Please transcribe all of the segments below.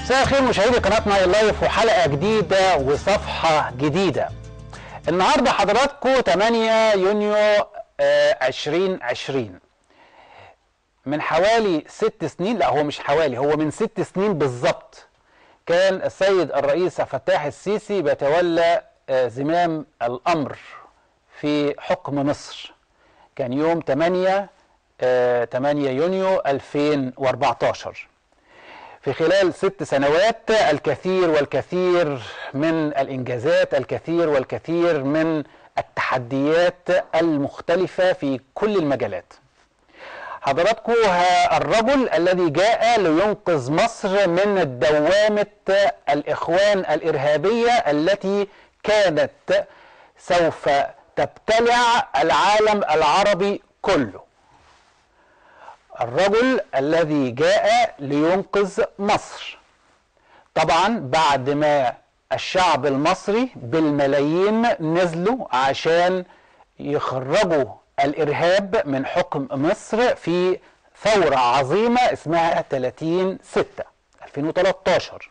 مساء الخير مشاهدي قناه نايل لايف وحلقه جديده وصفحه جديده. النهارده حضراتكم 8 يونيو آه، 2020 من حوالي ست سنين لا هو مش حوالي هو من ست سنين بالظبط كان السيد الرئيس عبد الفتاح السيسي بيتولى آه، زمام الامر في حكم مصر كان يوم 8 آه، 8 يونيو 2014 في خلال ست سنوات الكثير والكثير من الانجازات الكثير والكثير من التحديات المختلفه في كل المجالات حضراتكم ها الرجل الذي جاء لينقذ مصر من دوامه الاخوان الارهابيه التي كانت سوف تبتلع العالم العربي كله الرجل الذي جاء لينقذ مصر طبعا بعد ما الشعب المصري بالملايين نزلوا عشان يخرجوا الارهاب من حكم مصر في ثوره عظيمه اسمها 30 6 2013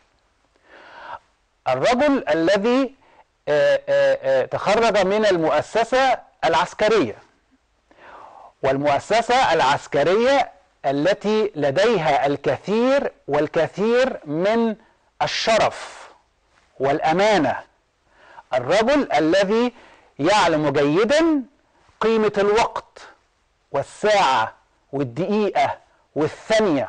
الرجل الذي آه، آه، آه، تخرج من المؤسسه العسكريه والمؤسسة العسكرية التي لديها الكثير والكثير من الشرف والأمانة الرجل الذي يعلم جيدا قيمة الوقت والساعة والدقيقة والثانية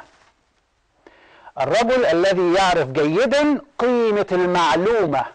الرجل الذي يعرف جيدا قيمة المعلومة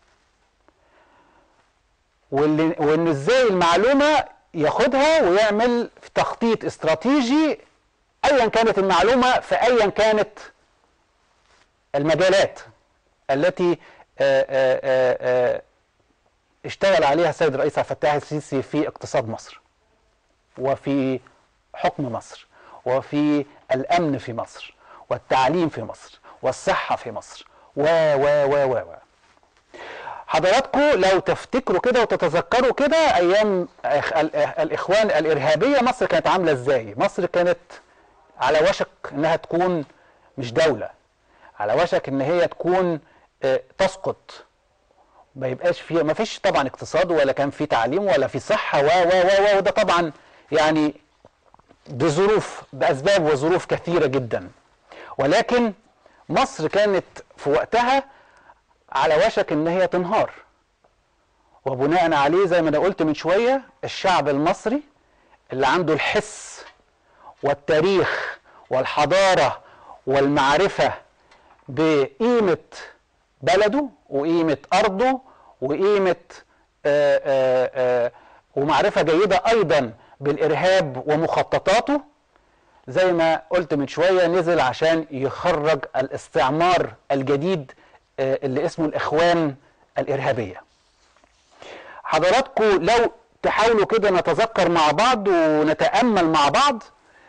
واللي- وان ازاي المعلومه ياخدها ويعمل في تخطيط استراتيجي ايا كانت المعلومه في ايا كانت المجالات التي آه، آه، آه، آه، اشتغل عليها السيد الرئيس عبد الفتاح السيسي في اقتصاد مصر وفي حكم مصر وفي الامن في مصر والتعليم في مصر والصحه في مصر و و و و, و. حضراتكم لو تفتكروا كده وتتذكروا كده ايام إخ- ال- الاخوان الارهابيه مصر كانت عامله ازاي؟ مصر كانت على وشك انها تكون مش دوله على وشك ان هي تكون آه، تسقط ما يبقاش فيه ما فيش طبعا اقتصاد ولا كان في تعليم ولا في صحه و و و و وده طبعا يعني بظروف باسباب وظروف كثيره جدا ولكن مصر كانت في وقتها على وشك ان هي تنهار وبناء عليه زي ما انا قلت من شويه الشعب المصري اللي عنده الحس والتاريخ والحضاره والمعرفه بقيمه بلده وقيمه ارضه وقيمه آآ آآ ومعرفه جيده ايضا بالارهاب ومخططاته زي ما قلت من شويه نزل عشان يخرج الاستعمار الجديد آه، اللي اسمه الاخوان الارهابيه. حضراتكم لو تحاولوا كده نتذكر مع بعض ونتامل مع بعض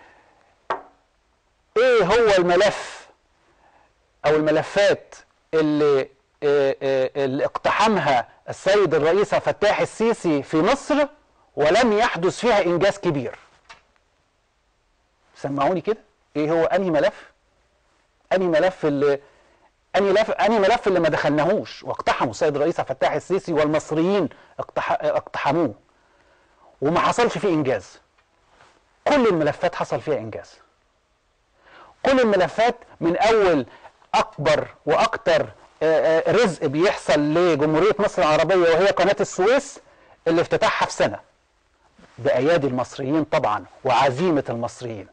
ايه هو الملف او الملفات اللي آه، آه، اللي اقتحمها السيد الرئيس عبد الفتاح السيسي في مصر ولم يحدث فيها انجاز كبير. سمعوني كده ايه هو انهي ملف انهي ملف اللي انهي ملف انهي ملف اللي ما دخلناهوش واقتحموا السيد الرئيس عبد الفتاح السيسي والمصريين اقتح... اقتحموه وما حصلش فيه انجاز كل الملفات حصل فيها انجاز كل الملفات من اول اكبر واكتر آه، آه، رزق بيحصل لجمهوريه مصر العربيه وهي قناه السويس اللي افتتاحها في سنه بايادي المصريين طبعا وعزيمه المصريين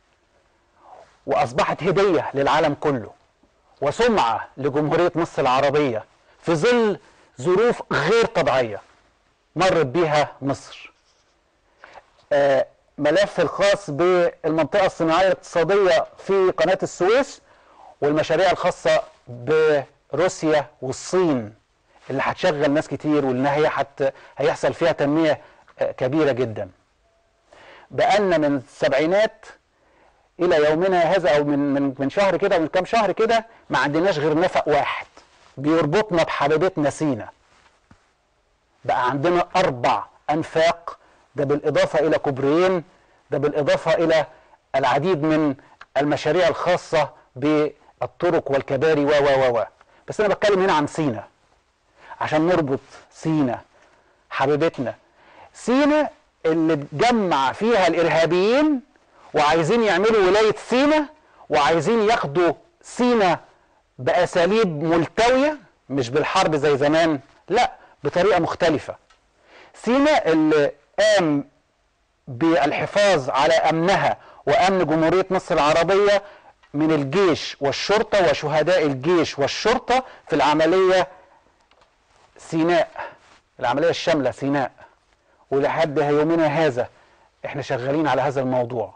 واصبحت هديه للعالم كله وسمعه لجمهوريه مصر العربيه في ظل ظروف غير طبيعيه مرت بها مصر. آه، ملف الخاص بالمنطقه الصناعيه الاقتصاديه في قناه السويس والمشاريع الخاصه بروسيا والصين اللي هتشغل ناس كتير واللي هي حت هيحصل فيها تنميه آه، كبيره جدا. بقالنا من السبعينات الى يومنا هذا او من من من شهر كده من كام شهر كده ما عندناش غير نفق واحد بيربطنا بحبيبتنا سينا بقى عندنا اربع انفاق ده بالاضافه الى كوبريين ده بالاضافه الى العديد من المشاريع الخاصه الطرق والكباري و و و بس انا بتكلم هنا عن سينا عشان نربط سينا حبيبتنا سينا اللي اتجمع فيها الارهابيين وعايزين يعملوا ولايه سينا وعايزين ياخدوا سينا باساليب ملتويه مش بالحرب زي زمان لا بطريقه مختلفه سينا اللي قام بالحفاظ على امنها وامن جمهوريه مصر العربيه من الجيش والشرطه وشهداء الجيش والشرطه في العمليه سيناء العمليه الشامله سيناء ولحد يومنا هذا احنا شغالين على هذا الموضوع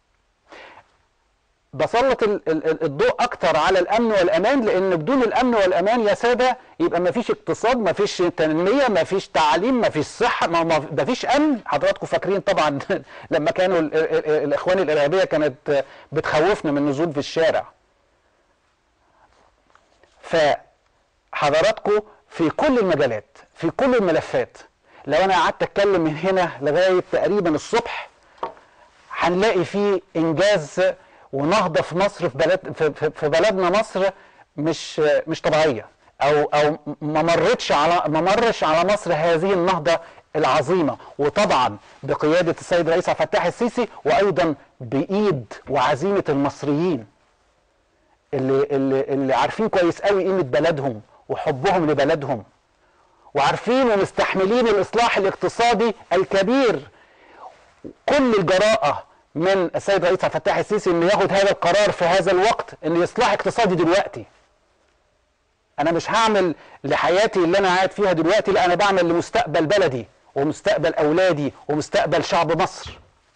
بسلط ال- ال- ال- الضوء اكتر على الامن والامان لان بدون الامن والامان يا ساده يبقى ما فيش اقتصاد ما فيش تنميه ما فيش تعليم ما فيش صحه ما ما ما فيش امن حضراتكم فاكرين طبعا لما كانوا ال- ال- ال- الاخوان الارهابيه كانت بتخوفنا من النزول في الشارع فحضراتكم في كل المجالات في كل الملفات لو انا قعدت اتكلم من هنا لغايه تقريبا الصبح هنلاقي فيه انجاز ونهضه في مصر في بلد في, في, في بلدنا مصر مش مش طبيعيه او او ما مرتش على ما مرش على مصر هذه النهضه العظيمه وطبعا بقياده السيد الرئيس عبد الفتاح السيسي وايضا بايد وعزيمه المصريين اللي اللي اللي عارفين كويس قوي قيمه بلدهم وحبهم لبلدهم وعارفين ومستحملين الاصلاح الاقتصادي الكبير كل الجراءة من السيد الرئيس عبد الفتاح السيسي انه ياخد هذا القرار في هذا الوقت انه اصلاح اقتصادي دلوقتي. انا مش هعمل لحياتي اللي انا قاعد فيها دلوقتي لا انا بعمل لمستقبل بلدي ومستقبل اولادي ومستقبل شعب مصر.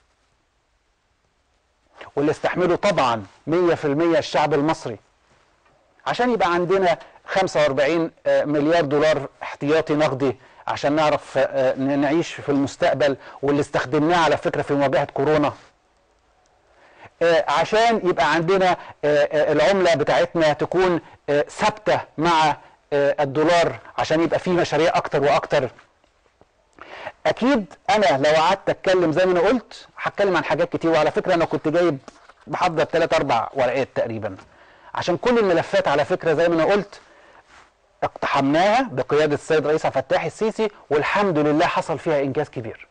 واللي استحمله طبعا 100% الشعب المصري. عشان يبقى عندنا 45 آه، مليار دولار احتياطي نقدي عشان نعرف آه، ن- نعيش في المستقبل واللي استخدمناه على فكرة في مواجهة كورونا آه، عشان يبقى عندنا آه، آه، العملة بتاعتنا تكون آه، ثابتة مع آه، الدولار عشان يبقى فيه مشاريع أكتر وأكتر أكيد أنا لو قعدت أتكلم زي ما أنا قلت هتكلم عن حاجات كتير وعلى فكرة أنا كنت جايب بحضر ثلاث أربع ورقات تقريبا عشان كل الملفات على فكرة زي ما أنا قلت اقتحمناها بقيادة السيد الرئيس عبد الفتاح السيسي والحمد لله حصل فيها إنجاز كبير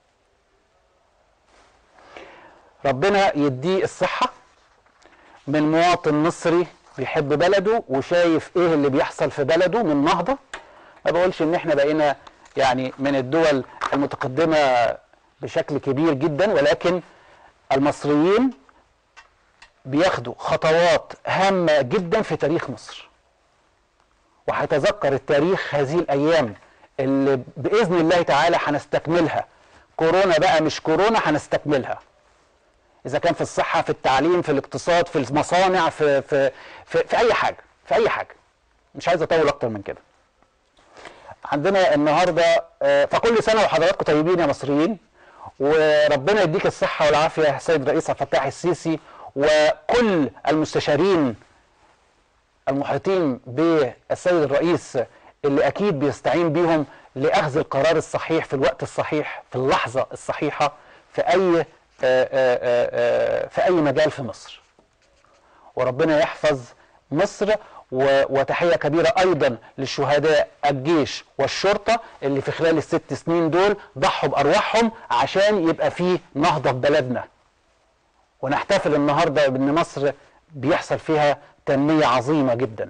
ربنا يديه الصحة من مواطن مصري بيحب بلده وشايف ايه اللي بيحصل في بلده من نهضة ما بقولش ان احنا بقينا يعني من الدول المتقدمة بشكل كبير جدا ولكن المصريين بياخدوا خطوات هامة جدا في تاريخ مصر وهيتذكر التاريخ هذه الايام اللي باذن الله تعالى هنستكملها كورونا بقى مش كورونا هنستكملها اذا كان في الصحه في التعليم في الاقتصاد في المصانع في في في, في اي حاجه في اي حاجه مش عايز اطول اكتر من كده عندنا النهارده آه، فكل سنه وحضراتكم طيبين يا مصريين وربنا يديك الصحه والعافيه يا سيد الرئيس عبد الفتاح السيسي وكل المستشارين المحيطين بالسيد الرئيس اللي اكيد بيستعين بيهم لاخذ القرار الصحيح في الوقت الصحيح في اللحظه الصحيحه في اي آه، آه، آه، آه، في اي مجال في مصر. وربنا يحفظ مصر و- وتحيه كبيره ايضا للشهداء الجيش والشرطه اللي في خلال الست سنين دول ضحوا بارواحهم عشان يبقى في نهضه في بلدنا. ونحتفل النهارده بان مصر بيحصل فيها تنميه عظيمه جدا.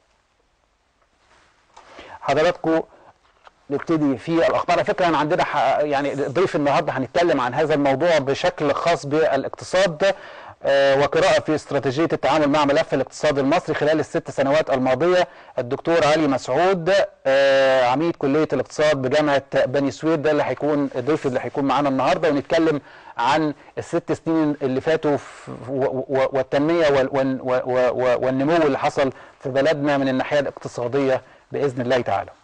حضراتكم نبتدي في الاخبار على فكره أنا عندنا ح- يعني ضيف النهارده هنتكلم عن هذا الموضوع بشكل خاص بالاقتصاد آه، وقراءه في استراتيجيه التعامل مع ملف الاقتصاد المصري خلال الست سنوات الماضيه الدكتور علي مسعود آه، عميد كليه الاقتصاد بجامعه بني سويف ده اللي هيكون الضيف اللي هيكون معانا النهارده ونتكلم عن الست سنين اللي فاتوا في- و- و- والتنميه وال- وال- و- و- والنمو اللي حصل في بلدنا من الناحيه الاقتصاديه باذن الله تعالى.